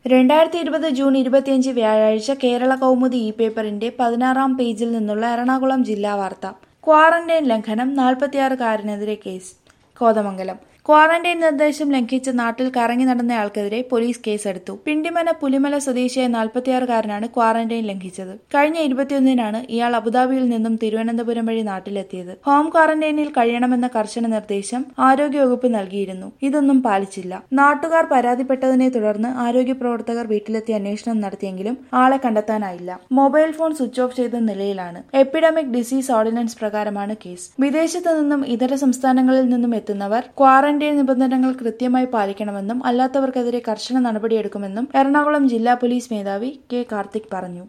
രണ്ടായിരത്തി ഇരുപത് ജൂൺ ഇരുപത്തിയഞ്ച് വ്യാഴാഴ്ച കേരള കൗമുദി ഇ പേപ്പറിന്റെ പതിനാറാം പേജിൽ നിന്നുള്ള എറണാകുളം ജില്ലാ വാർത്ത ക്വാറന്റൈൻ ലംഘനം നാൽപ്പത്തിയാറുകാരനെതിരെ കേസ് കോതമംഗലം ക്വാറന്റൈൻ നിർദ്ദേശം ലംഘിച്ച് നാട്ടിൽ കറങ്ങി നടന്നയാൾക്കെതിരെ പോലീസ് കേസെടുത്തു പിണ്ടിമന പുലിമല സ്വദേശിയായ നാൽപ്പത്തിയാറുകാരനാണ് ക്വാറന്റൈൻ ലംഘിച്ചത് കഴിഞ്ഞ ഇരുപത്തിയൊന്നിനാണ് ഇയാൾ അബുദാബിയിൽ നിന്നും തിരുവനന്തപുരം വഴി നാട്ടിലെത്തിയത് ഹോം ക്വാറന്റൈനിൽ കഴിയണമെന്ന കർശന നിർദ്ദേശം ആരോഗ്യവകുപ്പ് നൽകിയിരുന്നു ഇതൊന്നും പാലിച്ചില്ല നാട്ടുകാർ പരാതിപ്പെട്ടതിനെ തുടർന്ന് ആരോഗ്യ പ്രവർത്തകർ വീട്ടിലെത്തി അന്വേഷണം നടത്തിയെങ്കിലും ആളെ കണ്ടെത്താനായില്ല മൊബൈൽ ഫോൺ സ്വിച്ച് ഓഫ് ചെയ്ത നിലയിലാണ് എപ്പിഡമിക് ഡിസീസ് ഓർഡിനൻസ് പ്രകാരമാണ് കേസ് വിദേശത്തു നിന്നും ഇതര സംസ്ഥാനങ്ങളിൽ നിന്നും എത്തുന്നവർ ക്വാറന്റൈൻ നിബന്ധനകൾ കൃത്യമായി പാലിക്കണമെന്നും അല്ലാത്തവർക്കെതിരെ കർശന നടപടിയെടുക്കുമെന്നും എറണാകുളം ജില്ലാ പോലീസ് മേധാവി കെ കാർത്തിക് പറഞ്ഞു